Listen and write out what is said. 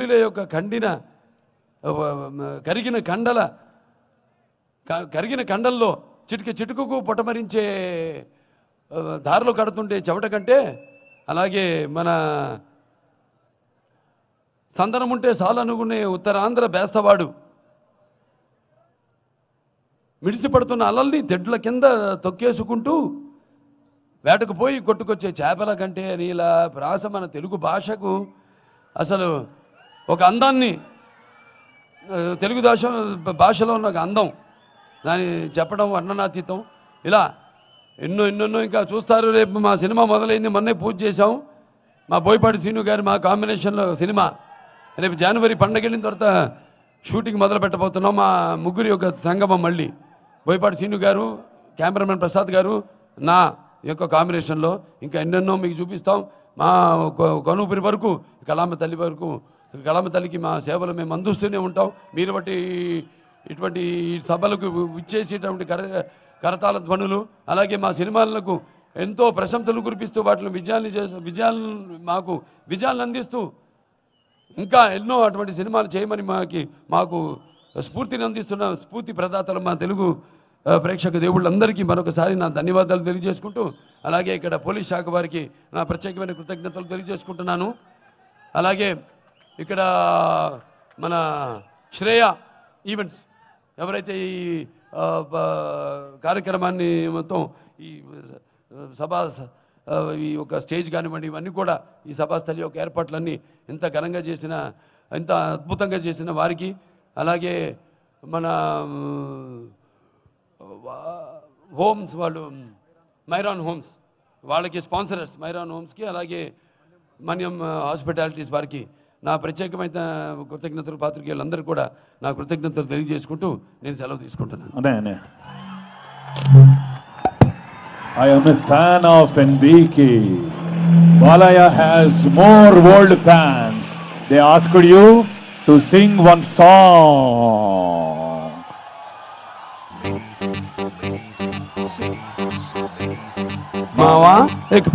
కూలీల యొక్క కండిన ఆ, కరిగిన కండల క- కరిగిన కండల్లో చిటిక చిటుకుకు పొటమరించే ఆ, దారిలో కడుతుంటే చెమట కంటే అలాగే మన సందనం ఉంటే సాలనుకునే ఉత్తరాంధ్ర బేస్తవాడు మిడిసిపడుతున్న అలల్ని తెడ్ల కింద తొక్కేసుకుంటూ వేటకు పోయి కొట్టుకొచ్చే చేపల కంటే అని ఇలా ప్రాస మన తెలుగు భాషకు అసలు ఒక అందాన్ని ఆ, తెలుగు భాష భాషలో ఉన్న ఒక అందం దాన్ని చెప్పడం వర్ణనాతీతం ఇలా ఎన్నో ఎన్నెన్నో ఇంకా చూస్తారు రేపు మా సినిమా మొదలైంది మొన్నే పూజ చేశాం మా బోయపాటి శ్రీను గారు మా కాంబినేషన్లో సినిమా రేపు జనవరి పండగ వెళ్ళిన తర్వాత షూటింగ్ మొదలు పెట్టబోతున్నాం మా ముగ్గురి యొక్క సంగమం మళ్ళీ బోయపాటి శ్రీను గారు కెమెరామెన్ ప్రసాద్ గారు నా యొక్క కాంబినేషన్లో ఇంకా ఎన్నెన్నో మీకు చూపిస్తాం మా కొ- కొనుపురి వరకు కళామ తల్లి వరకు కళామ తల్లికి మా సేవలు మేము అందిస్తూనే ఉంటాం మీరు బట్టి ఇటువంటి సభలకు ఇచ్చేసేటువంటి కర కరతాళ ధ్వనులు అలాగే మా సినిమాలకు ఎంతో ప్రశంసలు కురిపిస్తూ వాటిని విజయాన్ని చేస్తూ విజయాలను మాకు విజయాలను అందిస్తూ ఇంకా ఎన్నో అటువంటి సినిమాలు చేయమని మాకి మాకు స్ఫూర్తిని అందిస్తున్న స్ఫూర్తి ప్రదాతలు మా తెలుగు ఆ, ప్రేక్షక దేవుళ్ళందరికీ మరొకసారి నా ధన్యవాదాలు తెలియజేసుకుంటూ అలాగే ఇక్కడ పోలీస్ శాఖ వారికి నా ప్రత్యేకమైన కృతజ్ఞతలు తెలియజేసుకుంటున్నాను అలాగే ఇక్కడ మన శ్రేయ ఈవెంట్స్ ఎవరైతే ఈ ఆ, ప- కార్యక్రమాన్ని మొత్తం ఈ సభా ఆ, ఈ ఒక స్టేజ్ కానివ్వండి ఇవన్నీ కూడా ఈ సభాస్థలి యొక్క ఏర్పాట్లన్నీ ఎంత ఘనంగా చేసిన ఎంత అద్భుతంగా చేసిన వారికి అలాగే మన వా- హోమ్స్ వాళ్ళు మైరాన్ హోమ్స్ వాళ్ళకి స్పాన్సరర్స్ మైరాన్ హోమ్స్కి అలాగే మన్యం హాస్పిటాలిటీస్ వారికి నా ప్రత్యేకమైన కృతజ్ఞతలు పాత్రికేయులందరూ కూడా నా కృతజ్ఞతలు తెలియజేసుకుంటూ నేను సెలవు తీసుకుంటున్నాను అనే అనే I am a fan of NBK. Balaya has more world fans. They asked you to sing one song. మావా